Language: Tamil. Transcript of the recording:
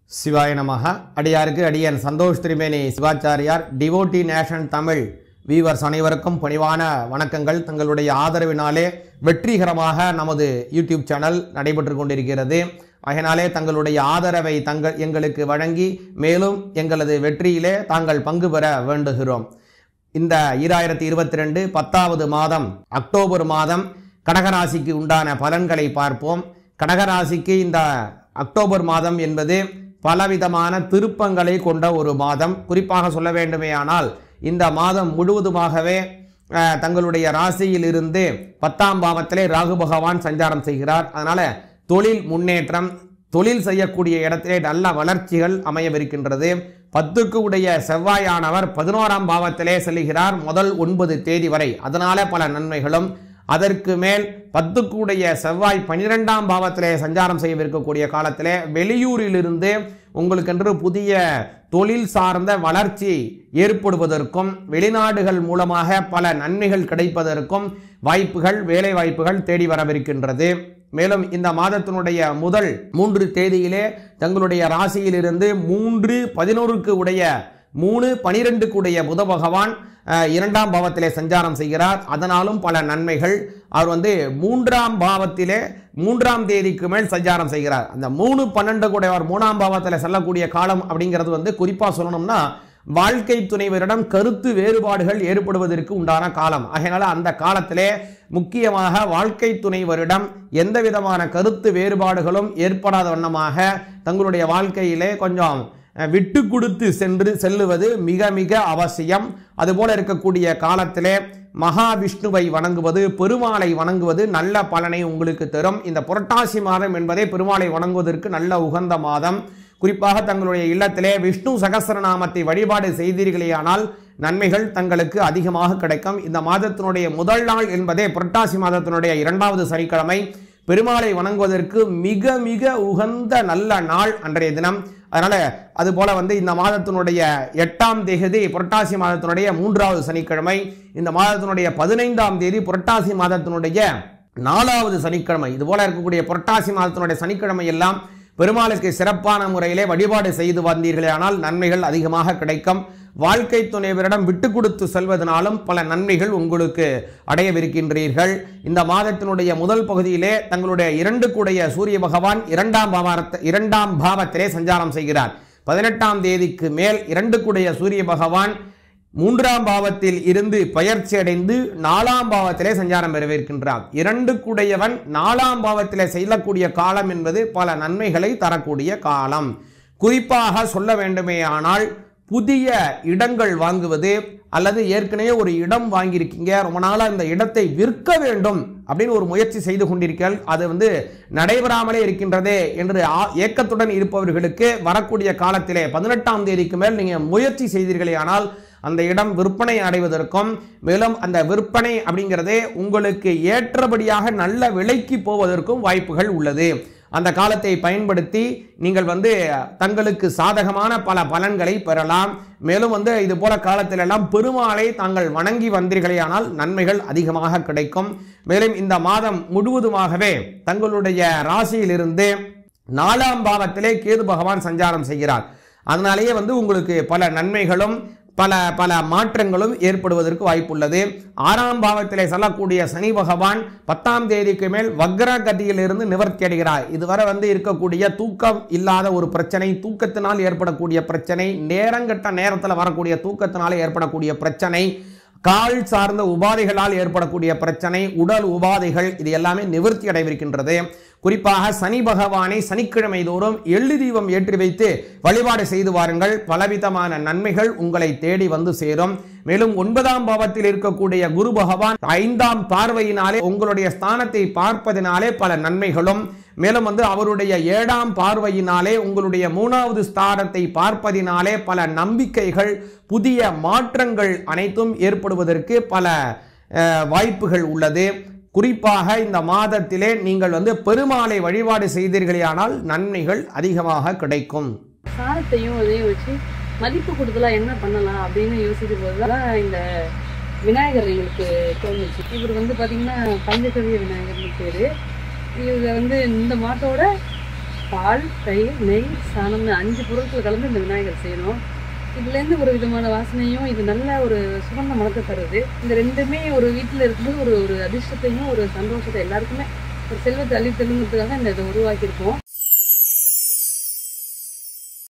சிவாய நமக அடியாருக்கு அடியன் Santosh Thirumeni Sivachariyar devotee nation Tamil viewers அனைவருக்கும் பணிவான வணக்கங்கள் தங்களுடைய ஆதரவினாலே வெற்றிகரமாக நமது யூடியூப் சேனல் நடைபெற்று கொண்டிருக்கிறது அதனாலே தங்களுடைய ஆதரவை தங்கள் எங்களுக்கு வழங்கி மேலும் எங்களது வெற்றியிலே தாங்கள் பங்கு பெற வேண்டுகிறோம் இந்த ஈராயிரத்தி இருபத்தி ரெண்டு பத்தாவது மாதம் அக்டோபர் மாதம் கடகராசிக்கு உண்டான பலன்களை பார்ப்போம் கடகராசிக்கு இந்த அக்டோபர் மாதம் என்பது பலவிதமான திருப்பங்களை கொண்ட ஒரு மாதம் குறிப்பாக சொல்ல வேண்டுமேயானால் இந்த மாதம் முழுவதுமாகவே அஹ், தங்களுடைய ராசியில் இருந்து பத்தாம் பாவத்திலே ராகு பகவான் சஞ்சாரம் செய்கிறார் அதனால தொழில் முன்னேற்றம் தொழில் செய்யக்கூடிய இடத்திலே நல்ல வளர்ச்சிகள் அமையவிருக்கின்றது பத்துக்கு உடைய செவ்வாயானவர் பதினோராம் பாவத்திலே செல்கிறார் முதல் ஒன்பது தேதி வரை அதனால பல நன்மைகளும் அதற்கு மேல் பத்துக்குடைய செவ்வாய் பனிரெண்டாம் பாவத்திலே சஞ்சாரம் செய்யவிருக்கக்கூடிய காலத்திலே வெளியூரிலிருந்து உங்களுக்கென்று புதிய தொழில் சார்ந்த வளர்ச்சி ஏற்படுவதற்கும் வெளிநாடுகள் மூலமாக பல நன்மைகள் கிடைப்பதற்கும் வாய்ப்புகள் வேலை வாய்ப்புகள் தேடி வரவிருக்கின்றது மேலும் இந்த மாதத்தினுடைய முதல் மூன்று தேதியிலே தங்களுடைய ராசியிலிருந்து மூன்று பதினோருக்கு உடைய மூணு பனிரெண்டுக்கு உடைய புத பகவான் அஹ், இரண்டாம் பாவத்திலே சஞ்சாரம் செய்கிறார் அதனாலும் பல நன்மைகள் அவர் வந்து மூன்றாம் பாவத்திலே மூன்றாம் தேதிக்கு மேல் சஞ்சாரம் செய்கிறார் அந்த மூணு பன்னெண்டு கூடையவர் மூணாம் பாவத்தில் செல்லக்கூடிய காலம் அப்படிங்கிறது வந்து குறிப்பாக சொல்லணும்னா வாழ்க்கை துணைவரிடம் கருத்து வேறுபாடுகள் ஏற்படுவதற்கு உண்டான காலம் ஆகையினால அந்த காலத்திலே முக்கியமாக வாழ்க்கை துணைவரிடம் எந்த விதமான கருத்து வேறுபாடுகளும் ஏற்படாத வண்ணமாக தங்களுடைய வாழ்க்கையிலே கொஞ்சம் அஹ், விட்டு கொடுத்து சென்று செல்லுவது மிக மிக அவசியம் அதுபோல இருக்கக்கூடிய காலத்திலே மகாவிஷ்ணுவை வணங்குவது பெருமாளை வணங்குவது நல்ல பலனை உங்களுக்கு தரும் இந்த புரட்டாசி மாதம் என்பதே பெருமாளை வணங்குவதற்கு நல்ல உகந்த மாதம் குறிப்பாக தங்களுடைய இல்லத்திலே விஷ்ணு சகஸ்ரநாமத்தை வழிபாடு செய்தீர்களேயானால் நன்மைகள் தங்களுக்கு அதிகமாக கிடைக்கும் இந்த மாதத்தினுடைய முதல் நாள் என்பதே புரட்டாசி மாதத்தினுடைய இரண்டாவது சனிக்கிழமை பெருமாளை வணங்குவதற்கு மிக மிக உகந்த நல்ல நாள் அன்றைய தினம் அதனால அது போல வந்து இந்த மாதத்தினுடைய எட்டாம் தேதி புரட்டாசி மாதத்தினுடைய மூன்றாவது சனிக்கிழமை இந்த மாதத்தினுடைய பதினைந்தாம் தேதி புரட்டாசி மாதத்தினுடைய நாலாவது சனிக்கிழமை இது போல இருக்கக்கூடிய புரட்டாசி மாதத்தினுடைய சனிக்கிழமை எல்லாம் பெருமாளுக்கு சிறப்பான முறையிலே வழிபாடு செய்து வந்தீர்களே ஆனால் நன்மைகள் அதிகமாக கிடைக்கும் வாழ்க்கை துணைவரிடம் விட்டு கொடுத்து செல்வதனாலும் பல நன்மைகள் உங்களுக்கு அடையவிருக்கின்றீர்கள் இந்த மாதத்தினுடைய முதல் பகுதியிலே தங்களுடைய இரண்டு கூடைய சூரிய பகவான் இரண்டாம் பாவத்தை இரண்டாம் பாவத்திலே சஞ்சாரம் செய்கிறார் பதினெட்டாம் தேதிக்கு மேல் இரண்டு கூடைய சூரிய பகவான் மூன்றாம் பாவத்தில் இருந்து பயிற்சி அடைந்து நாலாம் பாவத்திலே சஞ்சாரம் பெறவிருக்கின்றார் இரண்டு கூடையவன் நாலாம் பாவத்திலே செல்லக்கூடிய காலம் என்பது பல நன்மைகளை தரக்கூடிய காலம் குறிப்பாக சொல்ல வேண்டுமேயானால் புதிய இடங்கள் வாங்குவது அல்லது ஏற்கனவே ஒரு இடம் வாங்கியிருக்கீங்க ரொம்ப நாளாக இந்த இடத்தை விற்க வேண்டும் அப்படின்னு ஒரு முயற்சி செய்து கொண்டிருக்கீர்கள் அது வந்து நடைபெறாமலே இருக்கின்றதே என்று ஆ- ஏக்கத்துடன் இருப்பவர்களுக்கு வரக்கூடிய காலத்திலே பதினெட்டாம் தேதிக்கு மேல் நீங்கள் முயற்சி செய்தீர்களே ஆனால் அந்த இடம் விற்பனை அடைவதற்கும் மேலும் அந்த விற்பனை அப்படிங்கிறதே உங்களுக்கு ஏற்றபடியாக நல்ல விலைக்கு போவதற்கும் வாய்ப்புகள் உள்ளது அந்த காலத்தை பயன்படுத்தி நீங்கள் வந்து தங்களுக்கு சாதகமான பல பலன்களை பெறலாம் மேலும் வந்து இது போல காலத்திலெல்லாம் பெருமாளை தாங்கள் வணங்கி வந்தீர்களேயானால் நன்மைகள் அதிகமாக கிடைக்கும் மேலும் இந்த மாதம் முழுவதுமாகவே தங்களுடைய ராசியிலிருந்து நாலாம் பாவத்திலே கேது பகவான் சஞ்சாரம் செய்கிறார் அதனாலேயே வந்து உங்களுக்கு பல நன்மைகளும் பல பல மாற்றங்களும் ஏற்படுவதற்கு வாய்ப்புள்ளது ஆறாம் பாவத்திலே செல்லக்கூடிய சனி பகவான் பத்தாம் தேதிக்கு மேல் வக்ர கதியிலிருந்து நிவர்த்தி அடைகிறார் இதுவரை வந்து இருக்கக்கூடிய தூக்கம் இல்லாத ஒரு பிரச்சனை தூக்கத்தினால் ஏற்படக்கூடிய பிரச்சனை நேரங்கட்ட நேரத்தில் வரக்கூடிய தூக்கத்தினால் ஏற்படக்கூடிய பிரச்சனை கால் சார்ந்த உபாதைகளால் ஏற்படக்கூடிய பிரச்சனை உடல் உபாதைகள் இது எல்லாமே நிவர்த்தி அடைவிருக்கின்றது குறிப்பாக சனி பகவானை சனிக்கிழமை தோறும் எள்ளு தீபம் ஏற்றி வைத்து வழிபாடு செய்து வாருங்கள் பலவிதமான நன்மைகள் உங்களை தேடி வந்து சேரும் மேலும் ஒன்பதாம் பாவத்தில் இருக்கக்கூடிய குரு பகவான் ஐந்தாம் பார்வையினாலே உங்களுடைய ஸ்தானத்தை பார்ப்பதினாலே பல நன்மைகளும் மேலும் வந்து அவருடைய ஏழாம் பார்வையினாலே உங்களுடைய மூணாவது ஸ்தானத்தை பார்ப்பதினாலே பல நம்பிக்கைகள் புதிய மாற்றங்கள் அனைத்தும் ஏற்படுவதற்கு பல அஹ், வாய்ப்புகள் உள்ளது குறிப்பாக இந்த மாதத்திலே நீங்கள் வந்து பெருமாளை வழிபாடு செய்தீர்களேயானால் நன்மைகள் அதிகமாக கிடைக்கும் சாரத்தையும் அதையும் வச்சு மதிப்பு கொடுத்தலாம் என்ன பண்ணலாம் அப்படின்னு யோசிக்கும் போது தான் இந்த விநாயகர் எங்களுக்கு தோணுச்சு இவர் வந்து பார்த்தீங்கன்னா பஞ்சகவிய விநாயகர்னு பேர் இவர் வந்து இந்த மாட்டோட பால் தயிர் நெய் சாணம்னு அஞ்சு பொருட்கள் கலந்து இந்த விநாயகர் செய்யணும் இதுலேருந்து ஒரு விதமான வாசனையும் இது நல்ல ஒரு சுகந்த மனத்தை தருது இந்த ரெண்டுமே ஒரு வீட்டில் இருக்கும்போது ஒரு ஒரு அதிர்ஷ்டத்தையும் ஒரு சந்தோஷத்தை எல்லாருக்குமே ஒரு செல்வத்தை அள்ளி தருங்கிறதுக்காக இந்த இதை உருவாக்கியிருக்கோம்